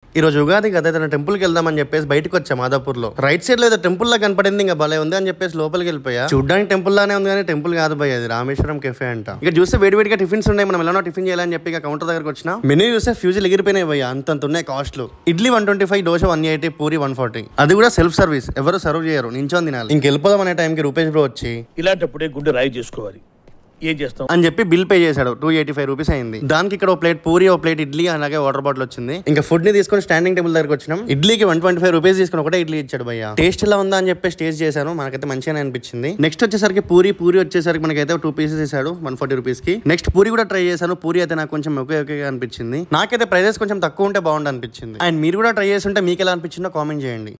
ఈ రోజు ఉగాది కదా ఏదైనా టెంపుల్ కి వెళ్దామని చెప్పేసి బయటకు వచ్చా మాదాపూర్ లో రైట్ సైడ్ లో ఏదో టెంపుల్ లా కనపడింది ఇంకా భలే ఉంది అని చెప్పేసి లోపలికి వెళ్ళిపోయా చూడడానికి టెంపుల్ లానే ఉంది కానీ టెంపుల్ కాదు భయ అది రామేశ్వరం కెఫే అంట ఇక చూస్తే వేడివేడిగా టిఫిన్స్ ఉన్నాయి మనం ఎలా టిఫిన్ చేయాలని చెప్పి ఇక కౌంటర్ దగ్గరకు వచ్చిన మెనూ చూస్తే ఫ్యూజులు ఎగిరిపోయినాయి భయ్య అంతంత ఉన్నాయి costs idli one twenty five dosa one eighty puri one forty అది కూడా సెల్ఫ్ సర్వీస్ ఎవరు సర్వ్ చేయరు నించొని తినాలి ఇంక వెళ్ళిపోదాం అనే టైంకి రూపేష్ బ్రో వచ్చి ఇలాంటప్పుడే గుండె రాయి చేసుకోవాలి ఏం చేస్తాం అని చెప్పి బిల్ పే చేశాడు టూ ఎయిటీ ఫైవ్ రూపీస్ అయింది దానికి ఇక్కడ ఒక ప్లేట్ పూరి ఒక ప్లేట్ ఇడ్లీ అలాగే వాటర్ బాటిల్ వచ్చింది ఇంకా ఫుడ్ ని తీసుకొని స్టాండింగ్ టేబుల్ దగ్గరకు వచ్చినాం ఇడ్లీకి వన్ ట్వంటీ ఫైవ్ రూపీస్ తీసుకొని ఒకటే ఇడ్లీ ఇచ్చాడు భయ్య టేస్ట్ ఎలా ఉందా అని చెప్పి టేస్ట్ చేశాను మనకైతే మంచిగానే అనిపించింది నెక్స్ట్ వచ్చేసరికి పూరి పూరి వచ్చేసరికి మనకైతే టూ పీసెస్ ఇచ్చాడు వన్ ఫార్టీ రూపీస్ కి నెక్స్ట్ పూరి కూడా ట్రై చేశాను పూరి అయితే నాకు కొంచెం ఒకే ఒకే అనిపించింది నాకైతే ప్రైజెస్ కొంచెం తక్కువ ఉంటే బాగుండు అనిపించింది అండ్ మీరు కూడా ట్రై చేస్తుంటే మీకు ఎలా అనిపించిందో కామెంట్ చేయండి